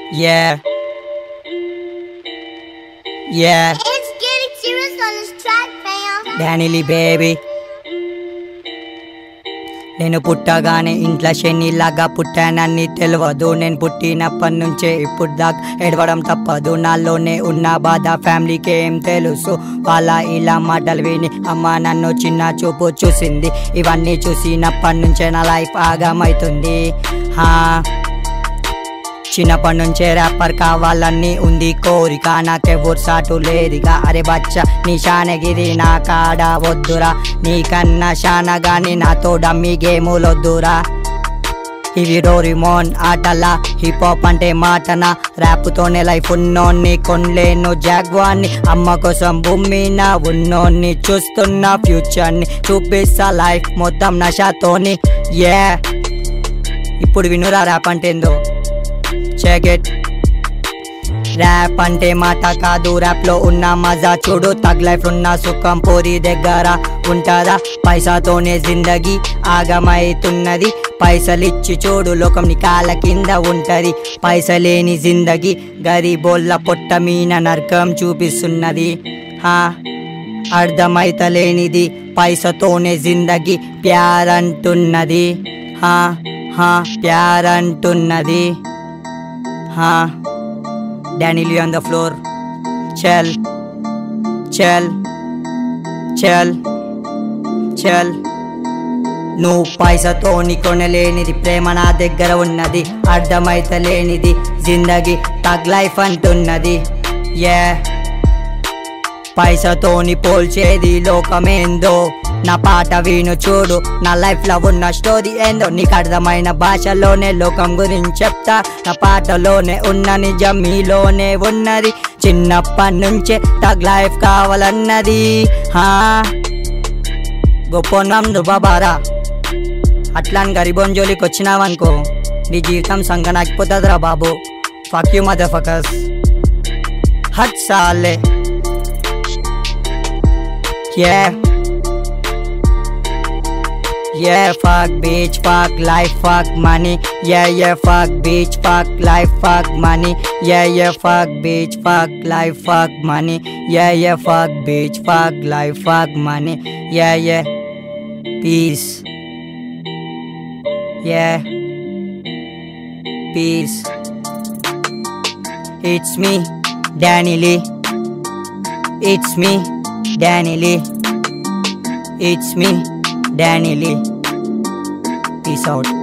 Yeah. Yeah. It's getting serious on this track, fam. డానిలీ baby నేను పుట్టగానే ఇంట్లో శనిలాగా పుట్టానని తెలియదు నేను పుట్టినప్పటి నుంచే ఇప్పుడు దాకా ఎడవడం తప్పదు నాలోనే ఉన్న బాధ ఫ్యామిలీకి ఏం తెలుసు వాళ్ళ ఇలా మాటలు విని అమ్మ నన్ను చిన్న చూపు చూసింది ఇవన్నీ చూసినప్పటి నుంచే నా లైఫ్ ఆగమవుతుంది హా చిన్నప్పటి నుంచే ర్యాపర్ కావాలని ఉంది కోరిక నాకెవ్వరు సాటు లేదుగా అరే బచ్చ నీ శానగిరి నా కాడ వద్దురా నీకన్నా శానగాని నాతో డమ్మి గేములొద్దురా ఇవి డోరిమోన్ ఆటల హిప్ హాప్ అంటే మాటన ర్యాప్తోనే లైఫ్ ఉన్నోన్ని కొనలేను జాగ్వాన్ని అమ్మ కోసం భూమిన ఉన్నోన్ని చూస్తున్న ఫ్యూచర్ని చూపిస్తా లైఫ్ మొత్తం నషాతోని ఏ ఇప్పుడు వినురా ర్యాప్ అంటే ఏందో చెక్ ఇట్ ర్యాప్ అంటే మాట కాదు ర్యాప్ లో ఉన్న మజా చూడు తగ్ లైఫ్ ఉన్న సుఖం పోరి దగ్గర ఉంటుందా పైసాతోనే జిందగీ ఆగమైతున్నది పైసలిచ్చి చూడు లోకం నీ కాళ్ళ కింద ఉంటది పైసలేని జిందగీ గరీబోళ్ళ పొట్ట మీన నరకం చూపిస్తున్నది హా అర్థమైతలేనిది పైసతోనే జిందగీ ప్యారంటున్నది హా హా ప్యారంటున్నది హా డానిలీ ఆన్ ద ఫ్లోర్ చల్ చల్ చల్ చల్ నువ్వు పైసతో కొనలేనిది ప్రేమ నా దగ్గర ఉన్నది అర్థమైతలేనిది జిందగీ తగ్ లైఫ్ అంటున్నది యే పైసతోని పోల్చేది లోకమేందో నా పాట విను చూడు నా లైఫ్ లో ఉన్న స్టోరీ ఏందో నీకు అర్థమైన భాషలోనే లోకం గురించి చెప్తా నా పాటలోనే ఉన్న నిజం మీలోనే ఉన్నది చిన్నప్పటి నుంచే తగ్ లైఫ్ కావాలన్నది హా గొప్ప నమ్దు బాబారా అట్లాని గరిబోన్ జోలికి వచ్చినావనుకో నీ జీవితం సంగనాకిపోతుందిరా బాబు ఫక్ యూ మదర్ ఫకస్ హట్ సాలే Yeah. Yeah, fuck bitch, fuck life, fuck money. Yeah, yeah, fuck bitch, fuck life, fuck money. Yeah, yeah, fuck bitch, fuck life, fuck money. Yeah, yeah, fuck bitch, fuck life, fuck money. Yeah, yeah. Peace. Yeah. Peace. It's me, Danny Lee. It's me, Danny Lee. It's me, Danny Lee. Peace out.